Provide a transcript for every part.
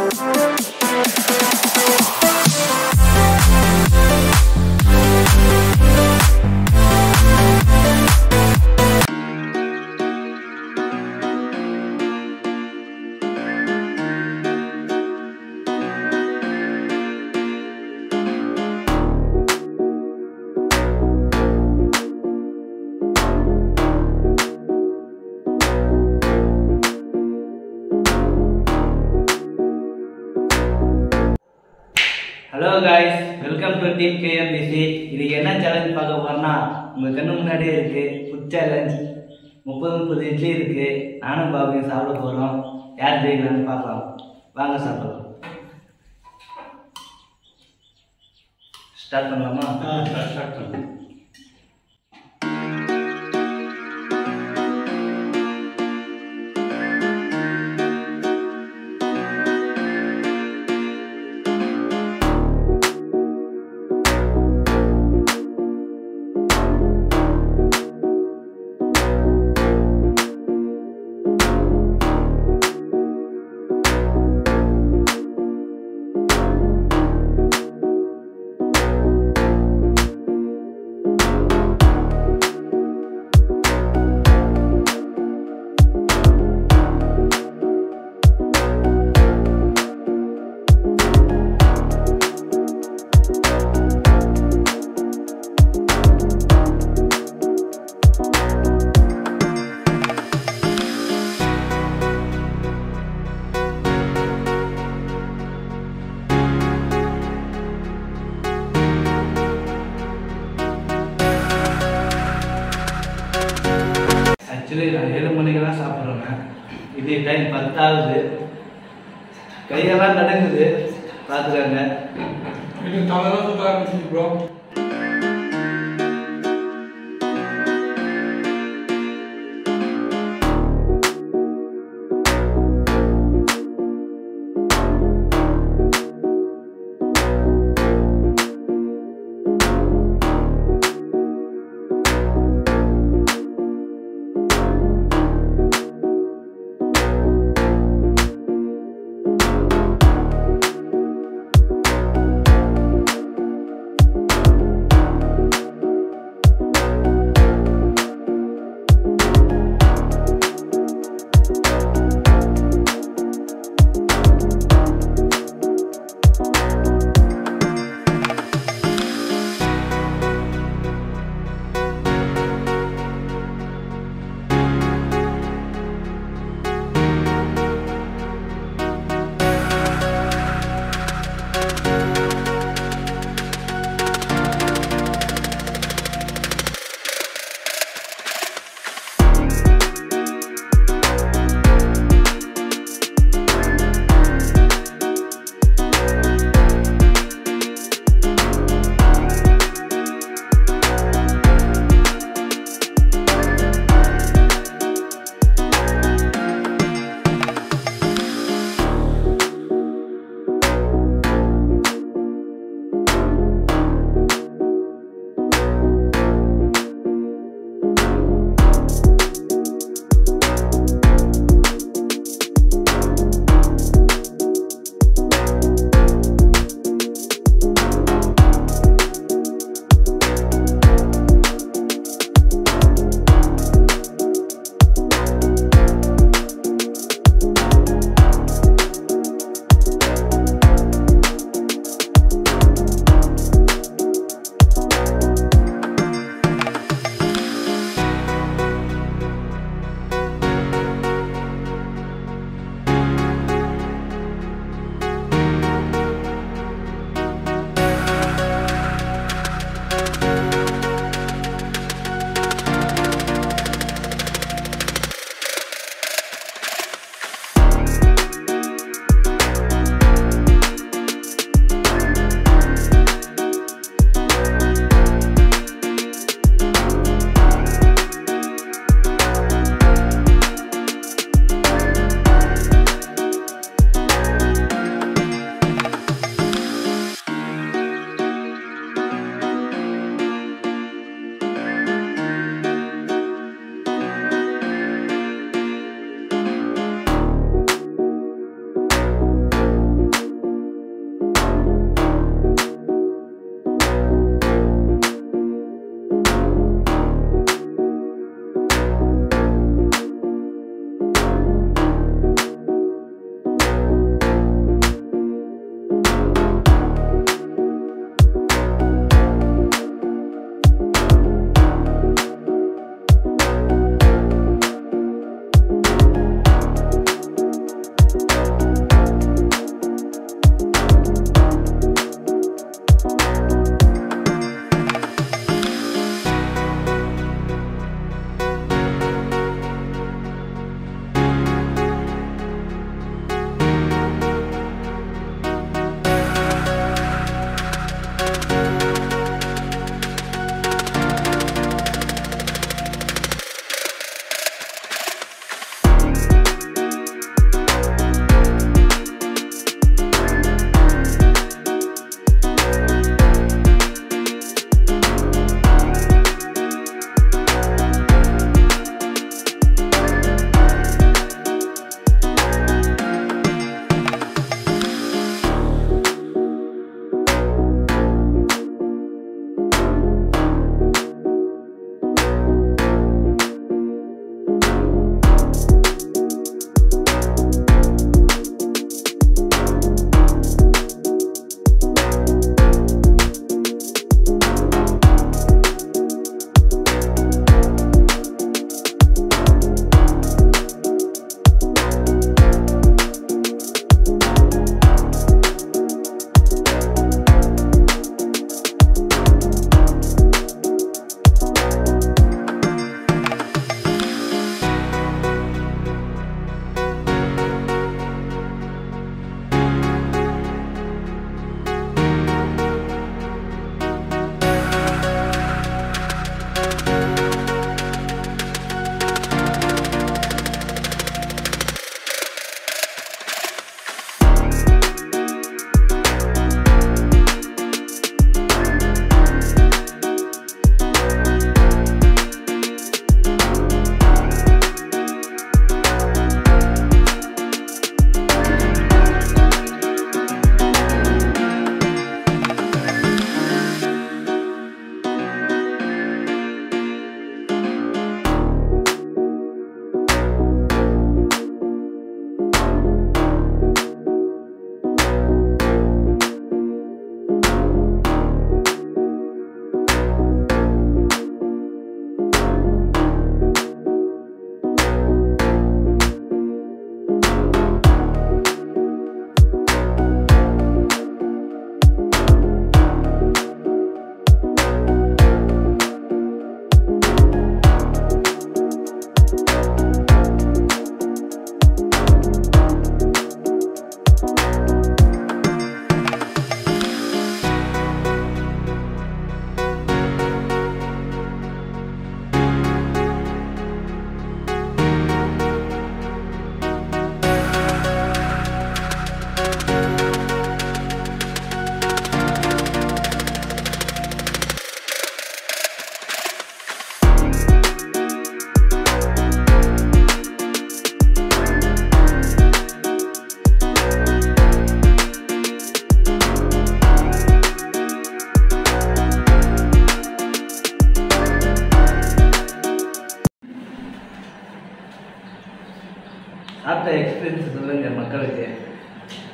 Hello guys welcome to team KMBC இதுக்கு என்ன challenge பார்க்க போறோம்னா உங்க கண்ணு முன்னாடியே இருக்கு ஃபுட் சேலஞ்ச் முப்பது முப்பது இட்லி இருக்கு நானும் பாபியும் சாப்பிட போறோம் யார் ஜெயிக்கலாம்னு பார்க்கலாம் வாங்க சாப்பிடலாம் ஸ்டார்ட் பண்ணலாமா ஆக்சுவலி நான் ஏழு மணிக்கு தான் சாப்பிட்றேங்க இது டைம் பத்தாவது கையெல்லாம் நடுங்குது பார்த்துக்கங்க எனக்கு தலைதான் சுத்த ஆரம்பிச்சு ப்ரோ Thank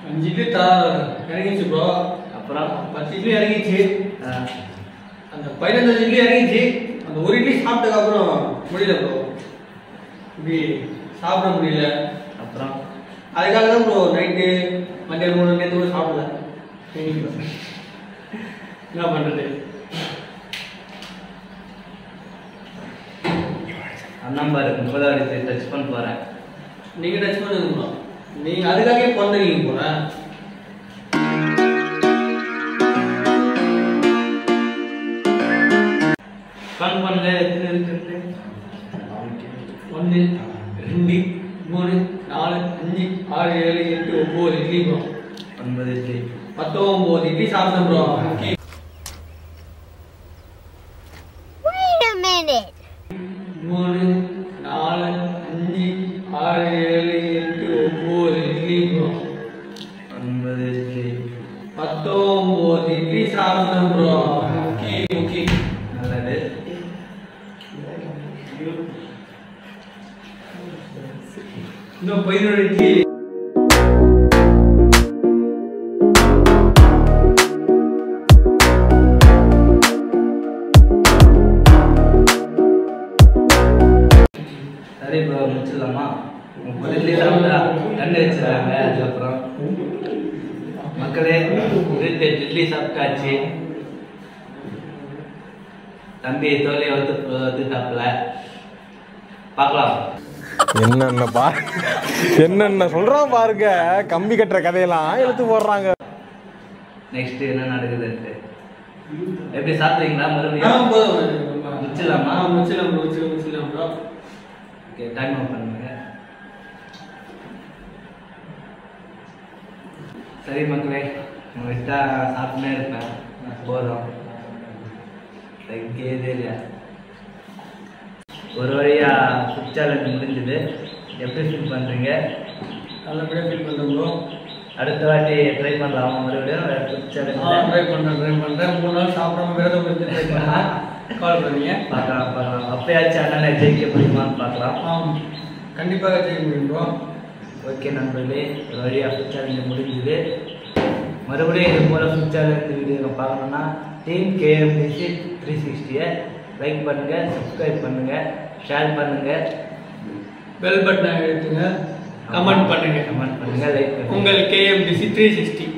அஞ்சு இட்லி தா இறங்கிச்சு ப்ரோ அப்புறம் பத்து இட்லி இறங்கிச்சு ஆ, அந்த பதினஞ்சு இட்லி இறங்கிச்சு அந்த ஒரு இட்லி சாப்பிட்டதுக்கு அப்புறம் முடியல ப்ரோ இப்படி சாப்பிட முடியல அப்புறம் அதுக்காக தான் ப்ரோ நைட்டு மத்தியானம் மூணு நேரத்து கூட சாப்பிடல என்ன பண்ணுறது அண்ணன் பாரு முப்பதாவது டச் பண்ண போறேன் நீங்கள் டச் பண்ணுங்க ப்ரோ நீங்கள் அதுக்காகவே பிறந்தீங்க போல கண் பண்ணுங்க எத்தனை இருக்கு ஒன்று ரெண்டு மூணு நாலு அஞ்சு ஆறு ஏழு எட்டு ஒம்பது இட்லி ப்ரோ ஒன்பது இட்லி பத்தொம்பது இட்லி சாப்பிட்டேன் ப்ரோ Wait a minute. மூணு நாலு அஞ்சு ஆறு ஏழு எட்டு ஒம்பது இட்லி ப்ரோ ஒன்பது இட்லி பத்தொம்பது இட்லி சாப்பிட்டேன் ப்ரோ முக்கி முக்கி நல்லது இன்னும் பதினோரு இட்லி சரி ப்ரோ முடிச்சிடலாமா முப்பது இட்லி சாப்பிட்டா கண்ணு வச்சிடறாங்க அதுக்கப்புறம் மக்களே இருபத்தி எட்டு இட்லி சாப்பிட்டாச்சு தம்பி தோலை வந்து வந்துட்டாப்புல பார்க்கலாம் என்னென்ன பா என்னென்ன சொல்றான் பாருங்க கம்பி கட்டுற கதையெல்லாம் எடுத்து போடுறாங்க நெக்ஸ்ட் என்ன நடக்குதுன்ட்டு எப்படி சாப்பிட்றீங்களா ஆ மறுபடியும் போதும் முடிச்சிடலாமா? ஆ முடிச்சிடலாம் ப்ரோ முடிச்சிடலாம் முடிச்சிடலாம் ப்ரோ ஓகே டைம் ஆஃப் பண்ணுங்க சரி மக்களே நம்ம விட்டா சாப்பிட்டுனே இருப்பேன் போதும் தைக்கேதே இல்லையா ஒரு வழியா ஃபுட் சேலஞ்ச் முடிஞ்சது எப்படி ஃபீல் பண்ணுறீங்க நல்லபடியாக ஃபீல் பண்ணுறேன் ப்ரோ அடுத்த வாட்டி ட்ரை பண்ணலாம் மறுபடியும் ஃபுட் ஆ சேலஞ்ச் ட்ரை பண்ணுறேன் ட்ரை பண்ணுறேன் மூணு நாள் சாப்பிடாம விரதம் இருந்து ட்ரை பண்ணுறேன் கால் பண்ணுங்க பார்க்கலாம் பார்க்கலாம் அப்பயாச்சும் அண்ணனை ஜெயிக்க முடியுமான்னு பார்க்கலாம் ஆ கண்டிப்பாக செய்ய முடியும் ப்ரோ ஓகே நண்பர்களே ஒரு வழியாக ஃபுட் சேலஞ்சு முடிஞ்சுது மறுபடியும் இது போல் ஃபுட் சேலஞ்ச் வீடியோ பார்க்கணுன்னா டீம் கேஎம்டிசி த்ரீ சிக்ஸ்டியை லைக் பண்ணுங்கள் சப்ஸ்கிரைப் பண்ணுங்கள் ஷேர் பண்ணுங்கள் பெல் பட்டனை எடுத்துங்க கமெண்ட் பண்ணுங்க கமெண்ட் பண்ணுங்கள் லைக் பண்ணுங்கள் உங்கள் கேஎம்டிசி த்ரீ சிக்ஸ்டி